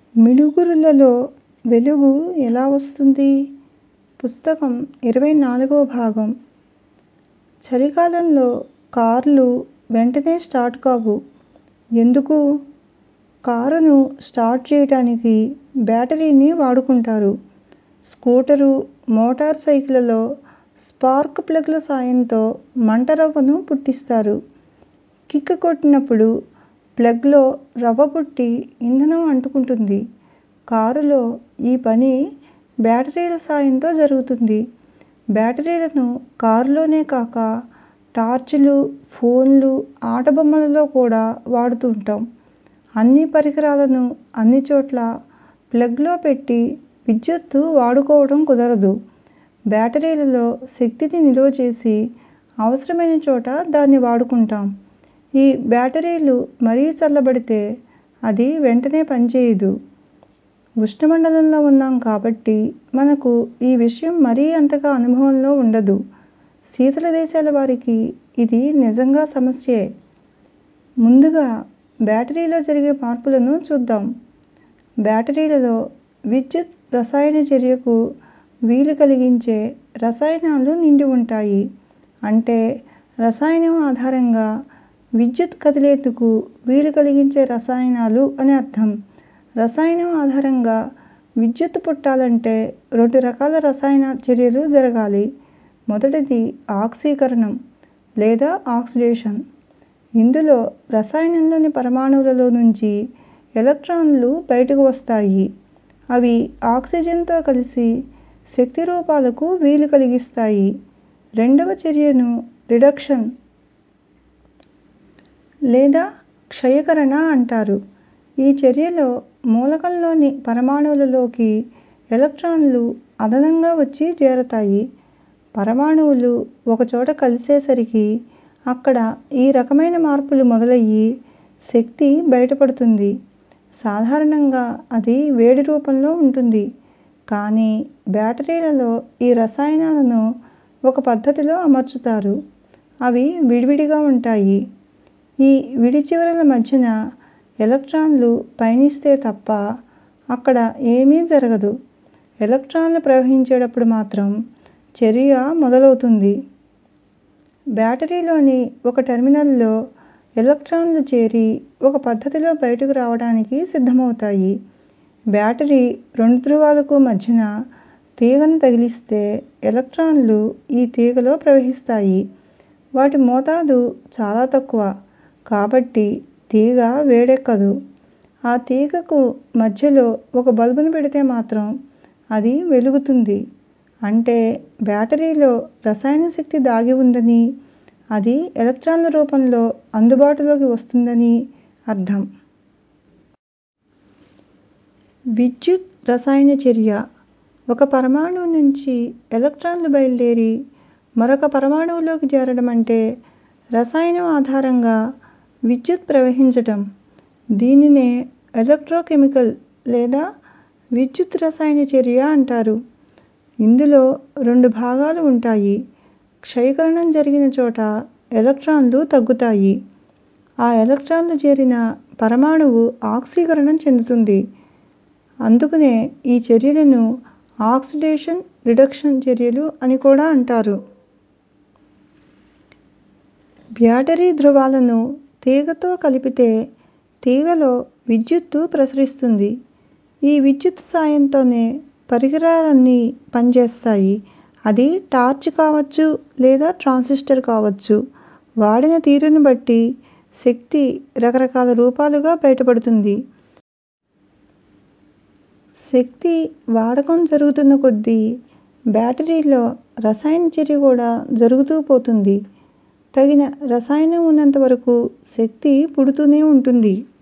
మిడుగురులలో వెలుగు ఎలా వస్తుంది? పుస్తకం ఇరవై నాలుగవ భాగం చలికాలంలో కార్లు వెంటనే స్టార్ట్ కావు. ఎందుకు? కారును స్టార్ట్ చేయడానికి బ్యాటరీని వాడుకుంటారు. స్కూటరు, మోటార్ సైకిళ్ళలో స్పార్క్ ప్లగ్ల సాయంతో మంట రవ్వను పుట్టిస్తారు. కిక్ కొట్టినప్పుడు ప్లగ్లో రవ్వ పుట్టి ఇంధనం అంటుకుంటుంది. కారులో ఈ పని బ్యాటరీల సాయంతో జరుగుతుంది. బ్యాటరీలను కారులోనే కాక టార్చులు, ఫోన్లు, ఆటబొమ్మలలో కూడా వాడుతుంటాం. అన్ని పరికరాలను అన్ని చోట్లా ప్లగ్లో పెట్టి విద్యుత్తు వాడుకోవడం కుదరదు. బ్యాటరీలలో శక్తిని నిలువ చేసి అవసరమైన చోట దాన్ని వాడుకుంటాం. ఈ బ్యాటరీలు మరీ చల్లబడితే అది వెంటనే పనిచేయదు. ఉష్ణమండలంలో ఉన్నాం కాబట్టి మనకు ఈ విషయం మరీ అంతగా అనుభవంలో ఉండదు. శీతల దేశాల వారికి ఇది నిజంగా సమస్యే. ముందుగా బ్యాటరీలో జరిగే మార్పులను చూద్దాం. బ్యాటరీలలో విద్యుత్ రసాయన చర్యకు వీలు కలిగించే రసాయనాలు నిండి ఉంటాయి. అంటే రసాయనం ఆధారంగా విద్యుత్ కదిలేందుకు వీలు కలిగించే రసాయనాలు అని అర్థం. రసాయనం ఆధారంగా విద్యుత్తు పుట్టాలంటే రెండు రకాల రసాయన చర్యలు జరగాలి. మొదటిది ఆక్సీకరణం లేదా ఆక్సిడేషన్. ఇందులో రసాయనంలోని పరమాణువులలో నుంచి ఎలక్ట్రాన్లు బయటకు వస్తాయి. అవి ఆక్సిజన్తో కలిసి శక్తి రూపాలకు వీలు కలిగిస్తాయి. రెండవ చర్యను రిడక్షన్ లేదా క్షయకరణ అంటారు. ఈ చర్యలో మూలకంలోని పరమాణువులలోకి ఎలక్ట్రాన్లు అదనంగా వచ్చి చేరతాయి. పరమాణువులు ఒకచోట కలిసేసరికి అక్కడ ఈ రకమైన మార్పులు మొదలయ్యి శక్తి బయటపడుతుంది. సాధారణంగా అది వేడి రూపంలో ఉంటుంది. కానీ బ్యాటరీలలో ఈ రసాయనాలను ఒక పద్ధతిలో అమర్చుతారు. అవి విడివిడిగా ఉంటాయి. ఈ విడి చివరల మధ్యన ఎలక్ట్రాన్లు పయనిస్తే తప్ప అక్కడ ఏమీ జరగదు. ఎలక్ట్రాన్లు ప్రవహించేటప్పుడు మాత్రం చర్య మొదలవుతుంది. బ్యాటరీలోని ఒక టెర్మినల్లో ఎలక్ట్రాన్లు చేరి ఒక పద్ధతిలో బయటకు రావడానికి సిద్ధమవుతాయి. బ్యాటరీ రెండు ధ్రువాలకు మధ్యన తీగను తగిలిస్తే ఎలక్ట్రాన్లు ఈ తీగలో ప్రవహిస్తాయి. వాటి మోతాదు చాలా తక్కువ. కాబట్టి తీగ వేడెక్కదు. ఆ తీగకు మధ్యలో ఒక బల్బును పెడితే మాత్రం అది వెలుగుతుంది. అంటే బ్యాటరీలో రసాయన శక్తి దాగి ఉందని, అది ఎలక్ట్రాన్ల రూపంలో అందుబాటులోకి వస్తుందని అర్థం. విద్యుత్ రసాయన చర్య ఒక పరమాణువు నుంచి ఎలక్ట్రాన్లు బయలుదేరి మరొక పరమాణువులోకి చేరడమంటే రసాయనం ఆధారంగా విద్యుత్ ప్రవహించటం. దీనినే ఎలక్ట్రోకెమికల్ లేదా విద్యుత్ రసాయన చర్య అంటారు. ఇందులో రెండు భాగాలు ఉంటాయి. క్షయకరణం జరిగిన చోట ఎలక్ట్రాన్లు తగ్గుతాయి. ఆ ఎలక్ట్రాన్లు చేరిన పరమాణువు ఆక్సీకరణం చెందుతుంది. అందుకనే ఈ చర్యలను ఆక్సిడేషన్, రిడక్షన్ చర్యలు అని కూడా అంటారు. బ్యాటరీ ధ్రువాలను తీగతో కలిపితే తీగలో విద్యుత్తు ప్రసరిస్తుంది. ఈ విద్యుత్తు సాయంతోనే పరికరాలన్నీ పనిచేస్తాయి. అది టార్చ్ కావచ్చు లేదా ట్రాన్సిస్టర్ కావచ్చు. వాడిన తీరును బట్టి శక్తి రకరకాల రూపాలుగా బయటపడుతుంది. శక్తి వాడకం జరుగుతున్న కొద్దీ బ్యాటరీలో రసాయన చర్య కూడా జరుగుతూ పోతుంది. తగిన రసాయనం ఉన్నంత వరకు శక్తి పుడుతూనే ఉంటుంది.